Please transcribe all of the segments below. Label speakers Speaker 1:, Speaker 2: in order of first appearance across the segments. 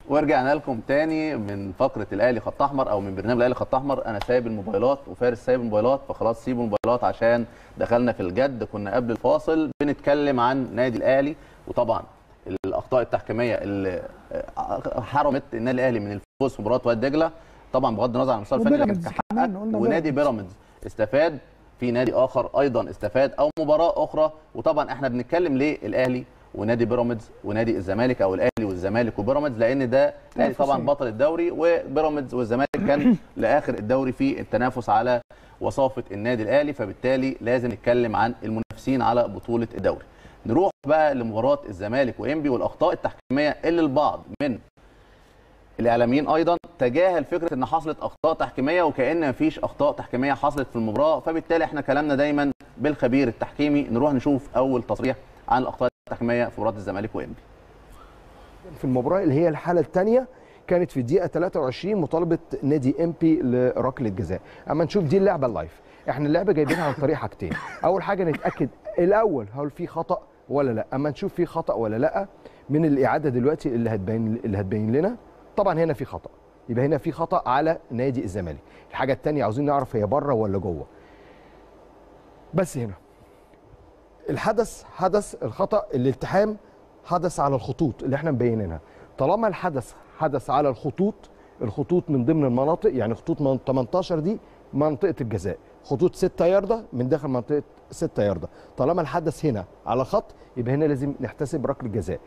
Speaker 1: ورجعنا لكم تاني من فقره الاهلي خط احمر او من برنامج الاهلي خط احمر انا سايب الموبايلات وفارس سايب الموبايلات فخلاص سيبوا الموبايلات عشان دخلنا في الجد كنا قبل الفاصل بنتكلم عن نادي الاهلي وطبعا الاخطاء التحكيميه اللي حرمت النادي الاهلي من الفوز في مباراه وادي دجله طبعا بغض النظر عن المستوى الفني اللي كان
Speaker 2: وبيراميدز كمان،
Speaker 1: حقق
Speaker 2: قلنا
Speaker 1: ونادي بيراميدز استفاد في نادي اخر ايضا استفاد او مباراه اخرى وطبعا احنا بنتكلم ليه الاهلي ونادي بيراميدز ونادي الزمالك او الاهلي والزمالك وبيراميدز لان ده الاهلي طبعا
Speaker 2: تنافسية.
Speaker 1: بطل الدوري وبيراميدز والزمالك كان لاخر الدوري في التنافس على وصافه النادي الاهلي فبالتالي لازم نتكلم عن المنافسين على بطوله الدوري نروح بقى لمباراه الزمالك وانبي والاخطاء التحكيميه اللي البعض من الاعلاميين ايضا تجاهل فكره ان حصلت اخطاء تحكيميه وكان مفيش اخطاء تحكيميه حصلت في المباراه فبالتالي احنا كلامنا دايما بالخبير التحكيمي نروح نشوف اول تصريح عن الاخطاء التحكيميه في مباراه الزمالك وانبي
Speaker 3: في المباراه اللي هي الحاله الثانيه كانت في الدقيقه 23 مطالبه نادي ام بي لركله جزاء اما نشوف دي اللعبه اللايف احنا اللعبه جايبينها عن طريق حاجتين اول حاجه نتاكد الاول هل في خطا ولا لا اما نشوف في خطا ولا لا من الاعاده دلوقتي اللي هتبين اللي هتبين لنا طبعا هنا في خطا يبقى هنا في خطا على نادي الزمالك الحاجه الثانيه عاوزين نعرف هي بره ولا جوه بس هنا الحدث حدث الخطا الالتحام حدث على الخطوط اللي احنا مبينينها طالما الحدث حدث على الخطوط الخطوط من ضمن المناطق يعني خطوط من 18 دي منطقه الجزاء خطوط 6 ياردة من داخل منطقه 6 ياردة طالما الحدث هنا على خط يبقى هنا لازم نحتسب ركله جزاء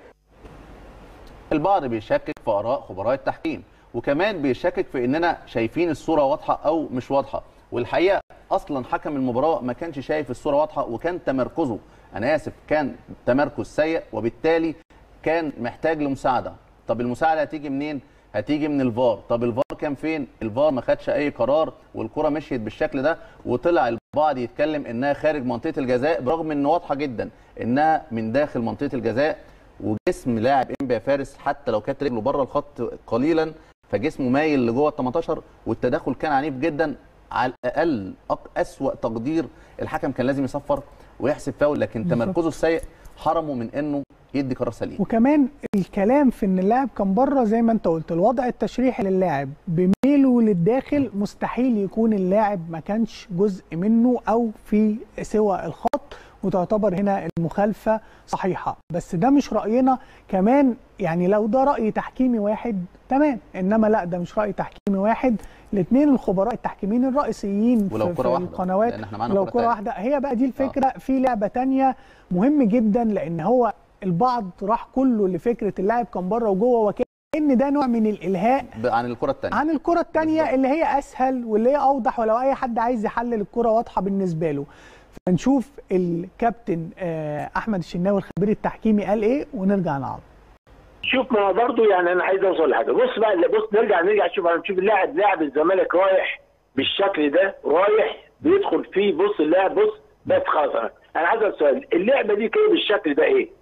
Speaker 1: البعض بيشكك في اراء خبراء التحكيم وكمان بيشكك في اننا شايفين الصوره واضحه او مش واضحه والحقيقه اصلا حكم المباراه ما كانش شايف الصوره واضحه وكان تمركزه انا اسف كان تمركز سيء وبالتالي كان محتاج لمساعده طب المساعده هتيجي منين هتيجي من الفار طب الفار كان فين الفار ما خدش اي قرار والكره مشيت بالشكل ده وطلع البعض يتكلم انها خارج منطقه الجزاء برغم ان واضحه جدا انها من داخل منطقه الجزاء وجسم لاعب انبي يا فارس حتى لو كانت رجله بره الخط قليلا فجسمه مايل لجوه ال 18 والتدخل كان عنيف جدا على الاقل أق- اسوأ تقدير الحكم كان لازم يصفر ويحسب فاول لكن تمركزه السيء حرمه من انه يدي قرار سليم
Speaker 2: وكمان الكلام في ان اللاعب كان بره زي ما انت قلت الوضع التشريحي للاعب بميله للداخل مستحيل يكون اللاعب ما كانش جزء منه او في سوى الخط وتعتبر هنا المخالفه صحيحه بس ده مش راينا كمان يعني لو ده راي تحكيمي واحد تمام انما لا ده مش راي تحكيمي واحد الاثنين الخبراء التحكيميين الرئيسيين
Speaker 1: ولو
Speaker 2: في,
Speaker 1: كرة
Speaker 2: في
Speaker 1: واحدة،
Speaker 2: القنوات
Speaker 1: لأن إحنا معانا
Speaker 2: لو
Speaker 1: كرة
Speaker 2: كره
Speaker 1: تانية.
Speaker 2: واحده هي بقى دي الفكره في لعبه تانية مهم جدا لان هو البعض راح كله لفكره اللاعب كان بره وجوه وكان ده نوع من الالهاء
Speaker 1: ب- عن الكره الثانيه
Speaker 2: عن الكره التانية
Speaker 1: بالظبط.
Speaker 2: اللي هي اسهل واللي هي اوضح ولو اي حد عايز يحلل الكره واضحه بالنسبه له فنشوف الكابتن آه، احمد الشناوي الخبير التحكيمي قال ايه ونرجع نعرض
Speaker 4: شوف ما هو برضه يعني انا عايز اوصل لحاجه بص بقى بص نرجع نرجع شوف نشوف اللاعب لاعب الزمالك رايح بالشكل ده رايح بيدخل فيه بص اللاعب بص بس خلاص انا انا عايز اسال سؤال اللعبه دي كده بالشكل ده ايه؟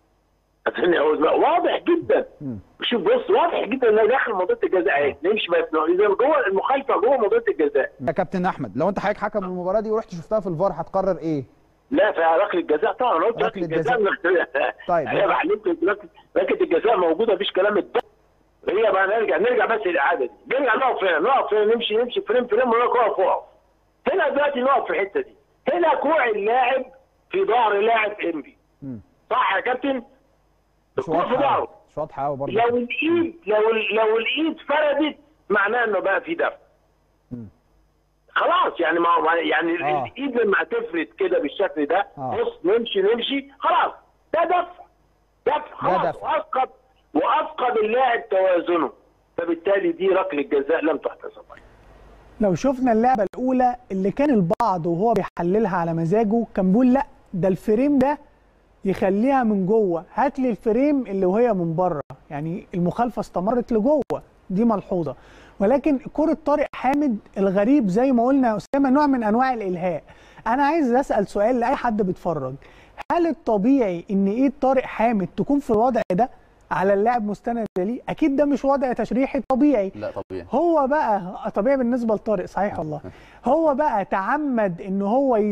Speaker 4: عشان هو واضح جدا شوف بص واضح جدا انه داخل منطقه الجزاء اهي نمشي بس اذا جوه المخالفه جوه منطقه الجزاء
Speaker 5: يا كابتن احمد لو انت حضرتك حكم المباراه دي ورحت شفتها في الفار هتقرر ايه؟
Speaker 4: لا في ركله الجزاء طبعا أنا قلت
Speaker 5: ركلة
Speaker 4: ركله الجزاء
Speaker 5: طيب.
Speaker 4: انا بعلمك ركله ركلة الجزاء موجوده مفيش كلام الدم هي بقى نرجع نرجع بس للاعاده دي نرجع نقف هنا نقف هنا نمشي نمشي فريم فريم ونقف اقف اقف هنا دلوقتي نقف في الحته دي هنا كوع اللاعب في ظهر لاعب انبي صح يا كابتن؟
Speaker 5: مش
Speaker 4: الكوع في
Speaker 5: واضحه
Speaker 4: ظهره
Speaker 5: أوي. مش واضحه قوي برضه
Speaker 4: لو الايد لو لو الايد فردت معناه انه بقى في دفع خلاص يعني ما هو- يعني
Speaker 5: آه.
Speaker 4: الايد لما هتفرد كده بالشكل ده
Speaker 5: آه.
Speaker 4: بص نمشي نمشي خلاص ده دفع دفع خلاص
Speaker 5: دفع.
Speaker 4: وافقد وافقد اللاعب توازنه فبالتالي دي ركله جزاء لم تحتسب
Speaker 2: لو شفنا اللعبه الاولى اللي كان البعض وهو بيحللها على مزاجه كان بيقول لا ده الفريم ده يخليها من جوه هات لي الفريم اللي وهي من بره يعني المخالفه استمرت لجوه دي ملحوظه ولكن كره طارق حامد الغريب زي ما قلنا يا اسامه نوع من انواع الالهاء انا عايز اسال سؤال لاي حد بيتفرج هل الطبيعي ان ايد طارق حامد تكون في الوضع ده على اللاعب مستند ليه اكيد ده مش وضع تشريحي طبيعي
Speaker 1: لا طبيعي
Speaker 2: هو بقى طبيعي بالنسبه لطارق صحيح والله هو بقى تعمد ان هو يزق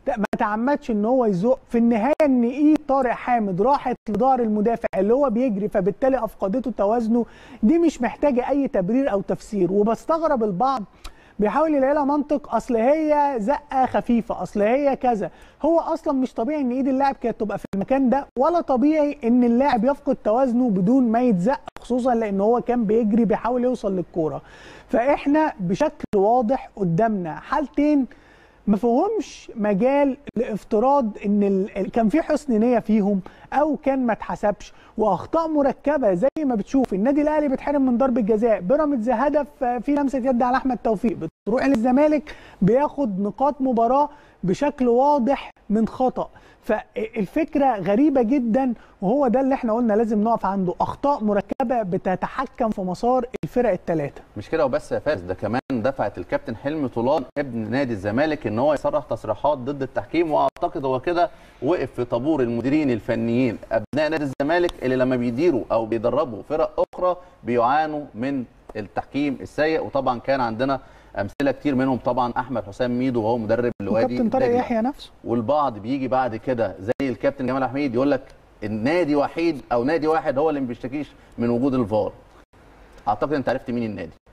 Speaker 2: لا ما تعمدش ان هو يزق في النهايه ان ايد طارق حامد راحت لظهر المدافع اللي هو بيجري فبالتالي افقدته توازنه دي مش محتاجه اي تبرير او تفسير وبستغرب البعض بيحاول يلاقي لها منطق اصل هي زقه خفيفه اصل هي كذا هو اصلا مش طبيعي ان ايد اللاعب كانت تبقى في المكان ده ولا طبيعي ان اللاعب يفقد توازنه بدون ما يتزق خصوصا لان هو كان بيجري بيحاول يوصل للكوره فاحنا بشكل واضح قدامنا حالتين ما فيهمش مجال لافتراض ان ال... كان في حسن نيه فيهم او كان ما اتحسبش واخطاء مركبه زي ما بتشوف النادي الاهلي بيتحرم من ضربه جزاء بيراميدز هدف في لمسه يد على احمد توفيق بتروح للزمالك بياخد نقاط مباراه بشكل واضح من خطا فالفكره غريبه جدا وهو ده اللي احنا قلنا لازم نقف عنده اخطاء مركبه بتتحكم في مسار الفرق الثلاثه
Speaker 1: مش كده وبس يا فارس ده كمان دفعت الكابتن حلمي طولان ابن نادي الزمالك ان هو يصرح تصريحات ضد التحكيم واعتقد هو كده وقف في طابور المديرين الفنيين ابناء نادي الزمالك اللي لما بيديروا او بيدربوا فرق اخرى بيعانوا من التحكيم السيء وطبعا كان عندنا امثله كتير منهم طبعا احمد حسام ميدو وهو مدرب الوادي
Speaker 2: وكابتن طارق
Speaker 1: دجلة.
Speaker 2: يحيى نفسه
Speaker 1: والبعض بيجي بعد كده زي الكابتن جمال حميد يقول لك النادي وحيد او نادي واحد هو اللي ما بيشتكيش من وجود الفار اعتقد انت عرفت مين النادي